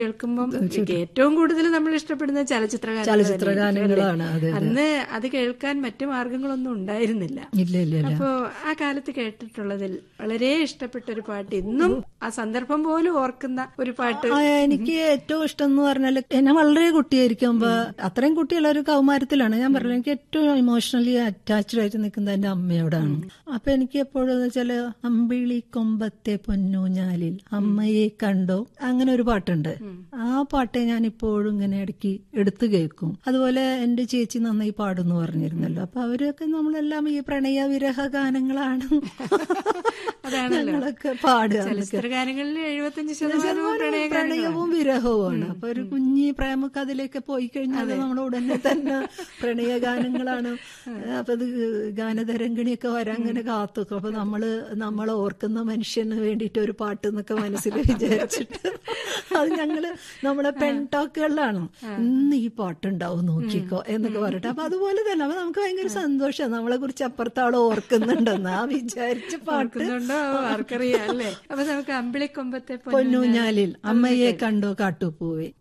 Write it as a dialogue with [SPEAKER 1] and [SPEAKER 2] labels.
[SPEAKER 1] കേൾക്കുമ്പോൾ ഏറ്റവും കൂടുതൽ നമ്മൾ ഇഷ്ടപ്പെടുന്ന ചലച്ചിത്ര ഗാനങ്ങൾ
[SPEAKER 2] ചലച്ചിത്ര
[SPEAKER 1] തന്നെയായിരിക്കും,
[SPEAKER 2] ഗാനങ്ങളാണ്,
[SPEAKER 1] അല്ലേ?
[SPEAKER 2] അതെ, അതെ.
[SPEAKER 1] അന്ന് അത് കേൾക്കാൻ മറ്റു മാർഗങ്ങളൊന്നും ഉണ്ടായിരുന്നില്ല
[SPEAKER 2] ഇല്ല ഇല്ല ഇല്ല
[SPEAKER 1] അപ്പോ ആ കാലത്ത് കേട്ടിട്ടുള്ളതിൽ വളരെ ഇഷ്ടപ്പെട്ട ഒരു പാട്ട് ഇന്നും ആ സന്ദർഭം പോലും ഓർക്കുന്ന ഒരു പാട്ട്
[SPEAKER 2] ആ, എനിക്ക് ഏറ്റവും ഇഷ്ടം എന്ന് പറഞ്ഞാൽ ഞാൻ വളരെ കുട്ടിയായിരിക്കുമ്പോ അത്രയും കുട്ടിയുള്ള ഒരു കൗമാരത്തിലാണ് ഞാൻ പറഞ്ഞത് എനിക്ക് ഏറ്റവും ഇമോഷണലി അറ്റാച്ച്ഡ് ആയിട്ട് നിൽക്കുന്നത് എന്റെ അമ്മയോടാണ് അപ്പൊ എനിക്ക് എപ്പോഴും എന്ന് വെച്ചാല് അമ്പിളി കൊമ്പത്തെ പൊന്നൂഞ്ഞാലിൽ അമ്മയെ കണ്ടോ അങ്ങനെ ഒരു പാട്ടുണ്ട് ആ പാട്ട് ഞാൻ ഇപ്പോഴും ഇങ്ങനെ ഇടയ്ക്ക് എടുത്തു കേൾക്കും അതുപോലെ എന്റെ ചേച്ചി നന്നായി പാടുന്നു പറഞ്ഞിരുന്നല്ലോ അപ്പൊ അവരൊക്കെ നമ്മളെല്ലാം ഈ പ്രണയ വിരഹ ഗാനങ്ങളാണ്
[SPEAKER 1] അതാണല്ലോ.
[SPEAKER 2] ഞങ്ങളൊക്കെ പാടുക
[SPEAKER 1] ചലച്ചിത്ര ഗാനങ്ങളിൽ എഴുപത്തഞ്ച് ശതമാനവും പ്രണയ ഗാനങ്ങളാണ്
[SPEAKER 2] പ്രണയവും വിരഹവുമാണ് അപ്പൊ ഒരു കുഞ്ഞി പ്രേമക്കഥയിലേക്ക് പോയി കഴിഞ്ഞാൽ നമ്മുടെ ഉടനെ തന്നെ പ്രണയ ഗാനങ്ങളാണ് അപ്പൊ അത് ഗാനതരംഗിണിയൊക്കെ വരാൻ അങ്ങനെ കാത്തു അപ്പൊ നമ്മള് നമ്മളെ ഓർക്കുന്ന മനുഷ്യന് വേണ്ടിയിട്ട് ഒരു പാട്ട് എന്നൊക്കെ മനസ്സിൽ വിചാരിച്ചിട്ട് അത് ഞങ്ങള് നമ്മളെ പെൺടോക്കുകളിലാണ് ഇന്ന് ഈ പാട്ടുണ്ടാവും നോക്കിക്കോ എന്നൊക്കെ പറഞ്ഞിട്ട് അപ്പൊ അതുപോലെ തന്നെ അപ്പൊ നമുക്ക് ഭയങ്കര സന്തോഷം നമ്മളെ കുറിച്ച് അപ്പുറത്താള് ഓർക്കുന്നുണ്ടെന്ന് ആ വിചാരിച്ച പാട്ട്
[SPEAKER 1] ഓർക്കുന്നുണ്ടോ ആർക്കറിയാം അല്ലേ അപ്പൊ നമുക്ക് അമ്പിളിക്കൊമ്പത്തെ പൊന്നു
[SPEAKER 2] പൊന്നൂഞ്ഞാലിൽ അമ്മയെ കണ്ടോ കാട്ടുപൂവേ